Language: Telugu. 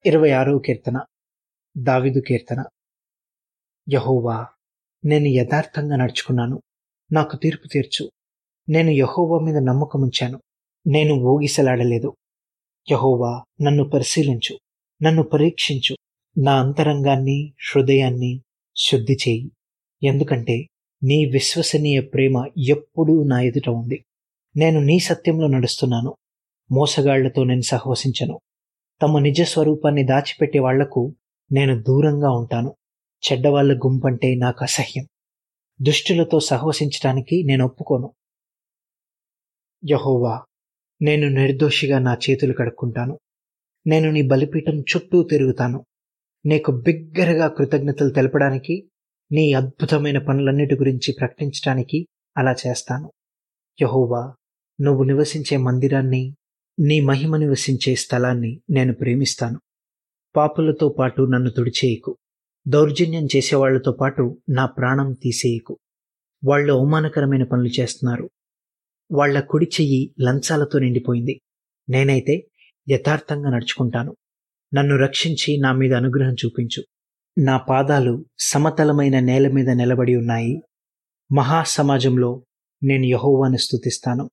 ఇరవై ఆరవ కీర్తన దావిదు కీర్తన యహోవా నేను యథార్థంగా నడుచుకున్నాను నాకు తీర్పు తీర్చు నేను యహోవా మీద నమ్మకం ఉంచాను నేను ఊగిసలాడలేదు యహోవా నన్ను పరిశీలించు నన్ను పరీక్షించు నా అంతరంగాన్ని హృదయాన్ని శుద్ధి చేయి ఎందుకంటే నీ విశ్వసనీయ ప్రేమ ఎప్పుడూ నా ఎదుట ఉంది నేను నీ సత్యంలో నడుస్తున్నాను మోసగాళ్లతో నేను సహవసించను తమ నిజ స్వరూపాన్ని దాచిపెట్టే వాళ్లకు నేను దూరంగా ఉంటాను చెడ్డవాళ్ల గుంపంటే నాకు అసహ్యం దుష్టులతో సహవసించటానికి నేను ఒప్పుకోను యహోవా నేను నిర్దోషిగా నా చేతులు కడుక్కుంటాను నేను నీ బలిపీఠం చుట్టూ తిరుగుతాను నీకు బిగ్గరగా కృతజ్ఞతలు తెలపడానికి నీ అద్భుతమైన పనులన్నిటి గురించి ప్రకటించడానికి అలా చేస్తాను యహోవా నువ్వు నివసించే మందిరాన్ని నీ మహిమ నివసించే స్థలాన్ని నేను ప్రేమిస్తాను పాపులతో పాటు నన్ను తుడిచేయకు దౌర్జన్యం చేసేవాళ్లతో పాటు నా ప్రాణం తీసేయకు వాళ్ళు అవమానకరమైన పనులు చేస్తున్నారు వాళ్ల కుడి చెయ్యి లంచాలతో నిండిపోయింది నేనైతే యథార్థంగా నడుచుకుంటాను నన్ను రక్షించి నా మీద అనుగ్రహం చూపించు నా పాదాలు సమతలమైన నేల మీద నిలబడి ఉన్నాయి మహాసమాజంలో నేను యహోవాను స్తుతిస్తాను